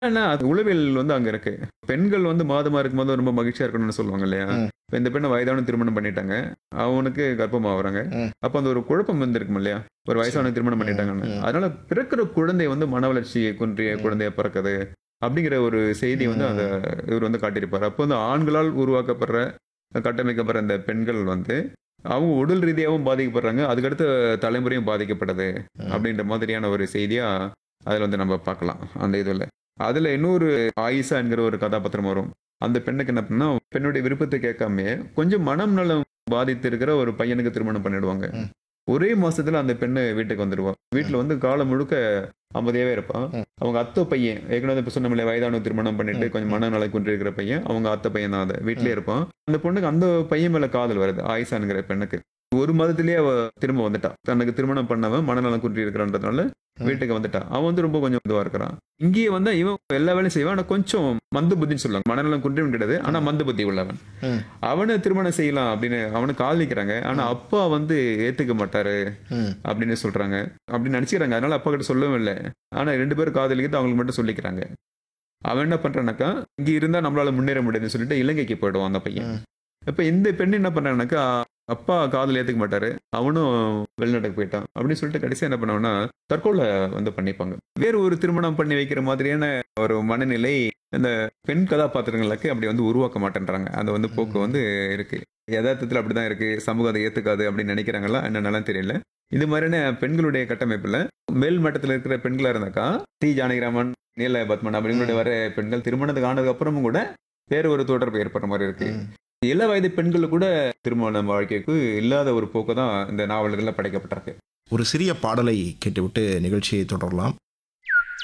ஏன்னா அது உளவியல் வந்து அங்க இருக்கு பெண்கள் வந்து மாதமா இருக்கும்போது ரொம்ப மகிழ்ச்சியா இருக்கணும்னு சொல்லுவாங்க இல்லையா ம். இப்ப இந்த பெண்ணை வயதான திருமணம் பண்ணிட்டாங்க அவனுக்கு கர்ப்பமாகறாங்க ம். அப்ப அந்த ஒரு குழப்பம் வந்திருக்கும் இல்லையா ஒரு வயசான திருமணம் பண்ணிட்டாங்கன்னு ம். அதனால பிறக்கிற குழந்தை வந்து மன வளர்ச்சியை குன்றிய ம். குழந்தைய பிறக்குது அப்படிங்கிற ஒரு செய்தி வந்து ம். அந்த இவர் வந்து காட்டியிருப்பார் அப்போ வந்து ஆண்களால் உருவாக்கப்படுற கட்டமைக்கப்படுற இந்த பெண்கள் வந்து அவங்க உடல் ரீதியாகவும் பாதிக்கப்படுறாங்க அதுக்கடுத்த தலைமுறையும் பாதிக்கப்படுது ம். அப்படின்ற மாதிரியான ஒரு செய்தியா அதுல வந்து நம்ம பார்க்கலாம் அந்த இதுல அதுல இன்னொரு ஆயிஷா என்கிற ஒரு கதாபாத்திரம் வரும் அந்த பெண்ணுக்கு என்ன பண்ணா பெண்ணுடைய விருப்பத்தை கேட்காம கொஞ்சம் மனம் நலம் பாதித்து இருக்கிற ஒரு பையனுக்கு திருமணம் பண்ணிடுவாங்க ம். ஒரே மாசத்துல அந்த பெண்ணு வீட்டுக்கு வந்துடுவா வீட்டுல வந்து காலம் முழுக்க அமைதியாவே இருப்பான் ம். அவங்க அத்தை பையன் ஏற்கனவே இப்ப சொன்னோம்ல வயதான திருமணம் பண்ணிட்டு ம். கொஞ்சம் மனநல குன்றி இருக்கிற பையன் அவங்க அத்தை பையன் தான் அது வீட்லயே இருப்பான் அந்த பொண்ணுக்கு அந்த பையன் மேல காதல் வருது ஆயிஷாங்கிற பெண்ணுக்கு ஒரு மாதத்திலேயே அவ திரும்ப வந்துட்டா தனக்கு திருமணம் பண்ணவன் மனநலம் குன்றி இருக்கிறன்றதுனால ம். வீட்டுக்கு வந்துட்டா அவன் வந்து ரொம்ப கொஞ்சம் இதுவா இருக்கிறான் இங்கேயே வந்து இவன் எல்லா வேலையும் செய்வான் ஆனா கொஞ்சம் மந்த புத்தின்னு சொல்லுவாங்க மனநலம் குன்றியும் கிடையாது ஆனா மந்த புத்தி உள்ளவன் ம். அவனை திருமணம் செய்யலாம் அப்படின்னு அவனை காதலிக்கிறாங்க ஆனா அப்பா வந்து ஏத்துக்க மாட்டாரு ம். அப்படின்னு சொல்றாங்க அப்படின்னு நினைச்சுக்கிறாங்க அதனால அப்பா கிட்ட சொல்லவும் இல்லை ஆனா ரெண்டு பேரும் காதலிக்கிறது அவங்களுக்கு மட்டும் சொல்லிக்கிறாங்க அவன் என்ன பண்றானாக்கா இங்க இருந்தா நம்மளால முன்னேற முடியாதுன்னு சொல்லிட்டு இலங்கைக்கு போயிடுவான் அந்த பையன் ம். இப்ப இந்த பெண் என்ன பண்றானாக்கா அப்பா காதல் ஏத்துக்க மாட்டாரு அவனும் வெளிநாட்டுக்கு போயிட்டான் அப்படின்னு சொல்லிட்டு கடைசியா என்ன பண்ணுவான்னா தற்கொலை வந்து பண்ணிப்பாங்க வேறு ஒரு திருமணம் பண்ணி வைக்கிற மாதிரியான ஒரு மனநிலை இந்த பெண் கதாபாத்திரங்களுக்கு அப்படி வந்து உருவாக்க மாட்டேன்றாங்க அந்த வந்து போக்கு வந்து இருக்கு யதார்த்தத்தில் அப்படிதான் இருக்கு சமூகம் அதை ஏத்துக்காது அப்படின்னு நினைக்கிறாங்களா என்னென்னலாம் தெரியல இது மாதிரியான பெண்களுடைய கட்டமைப்புல மேல் மட்டத்தில் இருக்கிற பெண்களா இருந்தாக்கா டி ஜானகிராமன் நீல பத்மன் அப்படிங்களுடைய வர பெண்கள் திருமணத்துக்கு ஆனதுக்கு அப்புறமும் கூட வேற ஒரு தொடர்பு ஏற்படுற மாதிரி இருக்கு ம். இள வயது பெண்கள் கூட திருமண வாழ்க்கைக்கு இல்லாத ஒரு போக்கு தான் இந்த நாவல்கள்ல படைக்கப்பட்டிருக்கு ஒரு சிறிய பாடலை கேட்டுவிட்டு நிகழ்ச்சியை தொடரலாம்